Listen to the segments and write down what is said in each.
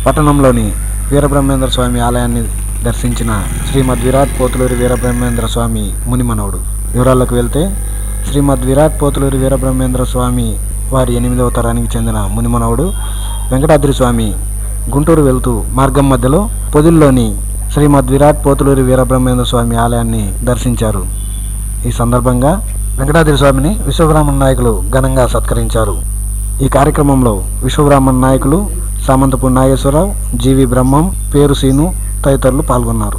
పట్టణంలోని వీరబ్రహ్మేంద్ర స్వామి ఆలయాన్ని దర్శించిన శ్రీమద్ విరాట్ పోతులూరి వీరబ్రహ్మేంద్ర స్వామి మునిమనవుడు వివరాల్లోకి వెళ్తే శ్రీమద్ విరాట్ పోతులూరి వీరబ్రహ్మేంద్ర స్వామి వారి ఎనిమిదవ తరానికి చెందిన మునిమనవుడు వెంకటాద్రి స్వామి గుంటూరు వెళ్తూ మార్గం మధ్యలో పొదిల్లోని శ్రీమద్ విరాట్ పోతులూరి వీరబ్రహ్మేంద్ర స్వామి ఆలయాన్ని దర్శించారు ఈ సందర్భంగా వెంకటాద్రి స్వామిని విశ్వబ్రాహ్మణ నాయకులు ఘనంగా సత్కరించారు ఈ కార్యక్రమంలో విశ్వబ్రాహ్మణ నాయకులు సామంతపూడి నాగేశ్వరరావు జీవి బ్రహ్మం పేరు సీను తదితరులు పాల్గొన్నారు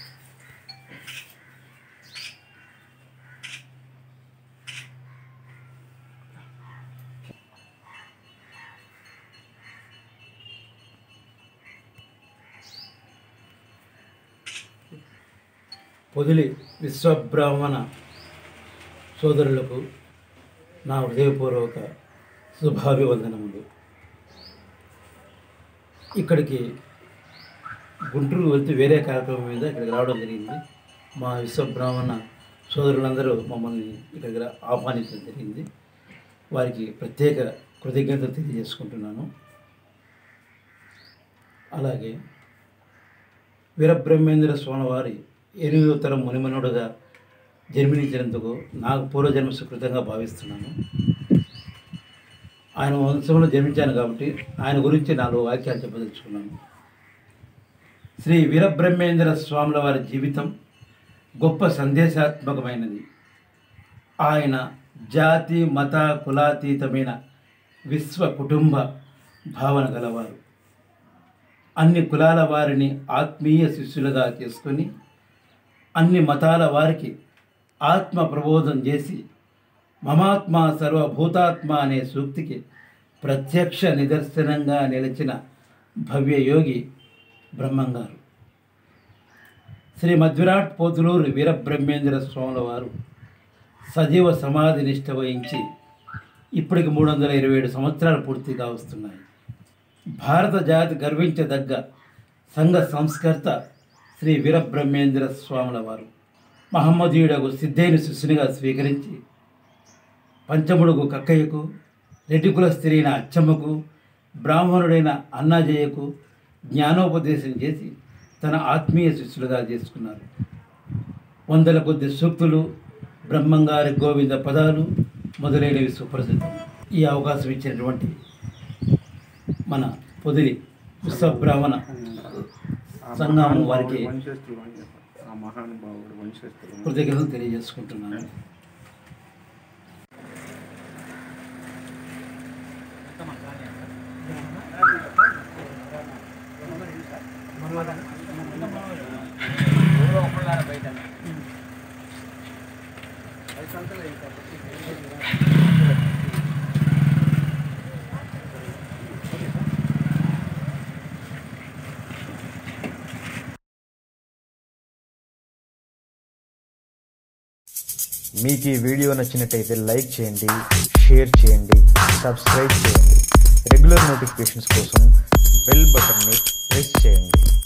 పొదిలి విశ్వబ్రాహ్మణ సోదరులకు నా హృదయపూర్వక శుభాభివందనములు ఇక్కడికి గుంటూరు వెళ్తూ వేరే కార్యక్రమం మీద ఇక్కడికి రావడం జరిగింది మా విశ్వబ్రాహ్మణ సోదరులందరూ మమ్మల్ని ఇక్కడికి రా- ఆహ్వానించడం జరిగింది వారికి ప్రత్యేక కృతజ్ఞతలు తెలియజేసుకుంటున్నాను అలాగే వీరబ్రహ్మేంద్ర స్వామి వారి ఎనిమిదో తరం మునిమనుడుగా జన్మనించినందుకు నాకు పూర్వజన్మ సుకృతంగా భావిస్తున్నాను ఆయన వంశంలో జన్మించాను కాబట్టి ఆయన గురించి నాలుగు వాక్యాలు చెప్పదలుచుకున్నాను శ్రీ వీరబ్రహ్మేంద్ర స్వాముల వారి జీవితం గొప్ప సందేశాత్మకమైనది ఆయన జాతి మత కులాతీతమైన విశ్వ కుటుంబ భావన గలవారు అన్ని కులాల వారిని ఆత్మీయ శిష్యులుగా చేసుకొని అన్ని మతాల వారికి ఆత్మ ప్రబోధం చేసి మమాత్మ సర్వభూతాత్మ అనే సూక్తికి ప్రత్యక్ష నిదర్శనంగా నిలిచిన భవ్య యోగి బ్రహ్మంగారు శ్రీ మధ్విరాట్ పోతులూరు వీరబ్రహ్మేంద్ర స్వాముల వారు సజీవ సమాధి నిష్ట వహించి ఇప్పటికి మూడు వందల ఇరవై ఏడు సంవత్సరాలు పూర్తిగా వస్తున్నాయి భారత జాతి గర్వించదగ్గ సంఘ సంస్కర్త శ్రీ వీరబ్రహ్మేంద్ర స్వాముల వారు మహమ్మదీయుడకు సిద్ధైన శిష్యునిగా స్వీకరించి పంచముడుగు కక్కయ్యకు రెడ్డి కుల స్త్రీన అచ్చమ్మకు బ్రాహ్మణుడైన అన్నాజయ్యకు జ్ఞానోపదేశం చేసి తన ఆత్మీయ శిష్యులుగా చేసుకున్నారు వందల కొద్ది సూక్తులు బ్రహ్మంగారి గోవింద పదాలు మొదలైనవి సుప్రసిద్ధం ఈ అవకాశం ఇచ్చినటువంటి మన పొదిలి విశ్వబ్రాహ్మణ సంఘం వారికి వంశస్థులు అని చెప్పాలి ఆ మహానుభావుడు వంశస్థులు కృతజ్ఞతలు తెలియజేసుకుంటున్నాను మీకు ఈ వీడియో నచ్చినట్టయితే లైక్ చేయండి షేర్ చేయండి సబ్స్క్రైబ్ చేయండి రెగ్యులర్ నోటిఫికేషన్స్ కోసం బెల్ బటన్ని ప్రెస్ చేయండి